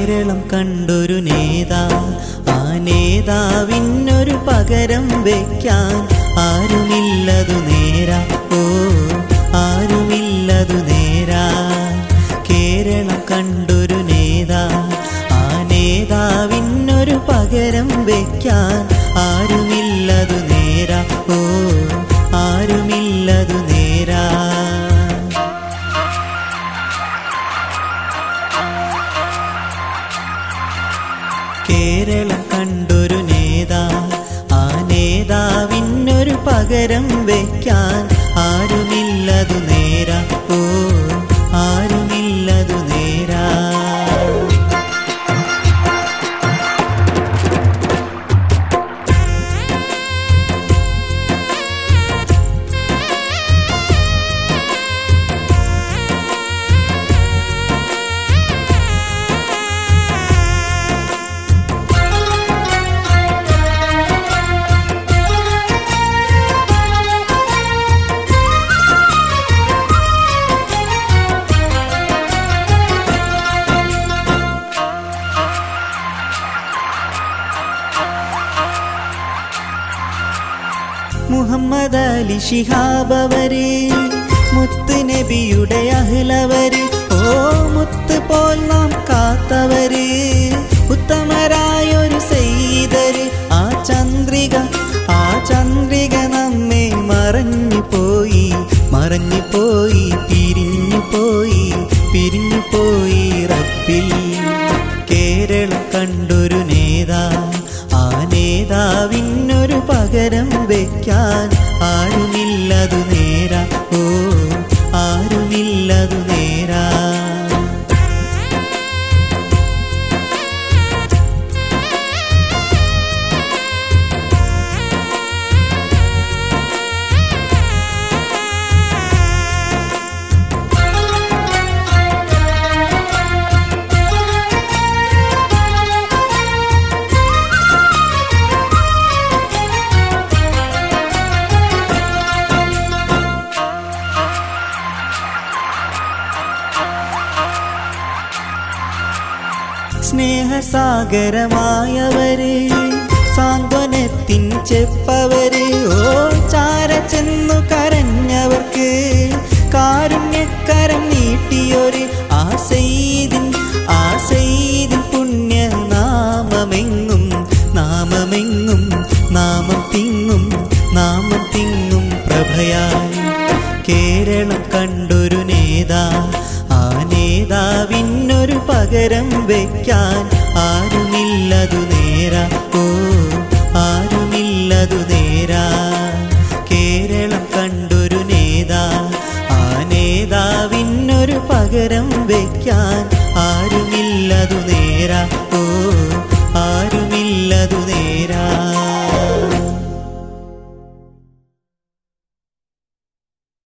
കേരളം കണ്ടൊരു നേതാ ആ നേതാവിനൊരു പകരം വയ്ക്കാൻ ആരുമില്ലതു നേരാ ഓ ആരുമില്ലതു നേരാ കേരളം കണ്ടൊരു നേതാ ആ നേതാവിനൊരു പകരം വയ്ക്കാൻ ആരുമില്ലതു നേരാ ഓ ആരുമില്ലതു നേരാ കേരളം കണ്ടൊരു നേതാ ആ നേതാവിനൊരു പകരം വയ്ക്കാൻ ആരുമില്ലതു നേരാ ഓ ആരുമില്ലതു നേരാ മുഹമ്മദ് അലി ശിഹാബ് അവര് മുത്ത് നബിയുടെ അഹ്ലവര് ഓ മുത്ത് പോൽ നാം കാത്തവര് ഉത്തമരായൊരു സെയ്തര് ആ ചന്ദ്രിക ആ ചന്ദ്രിക നമ്മെ മറഞ്ഞു പോയി മറഞ്ഞു പോയി പിരിഞ്ഞു പോയി പിരിഞ്ഞു പോയി റബ്ബിൽ കേരളം കണ്ടൊരു നേതാ ആ നേതാവിനൊരു പകരം വയ്ക്കാൻ ആരുമില്ലതു നേരാ ഓ ആരുമില്ലതു നേരാ സ്നേഹസാഗരമായവര് സാന്ത്വനത്തിൻ ചെപ്പവര് ഓ ചാര ചെന്നു കരഞ്ഞവർക്ക് കാരുണ്യക്കരം നീട്ടിയൊരു ആ സെയ്തിൻ ആ സെയ്തിൻ പുണ്യ നാമമെങ്ങും നാമമെങ്ങും നാമം തിങ്ങും നാമം തിങ്ങും പ്രഭയായി കേരളം കണ്ടൊരു നേതാ ആ നേതാവിനൊരു പകരം വയ്ക്കാൻ ആരുമില്ലതു നേരാ ഓ ആരുമില്ലതു നേരാ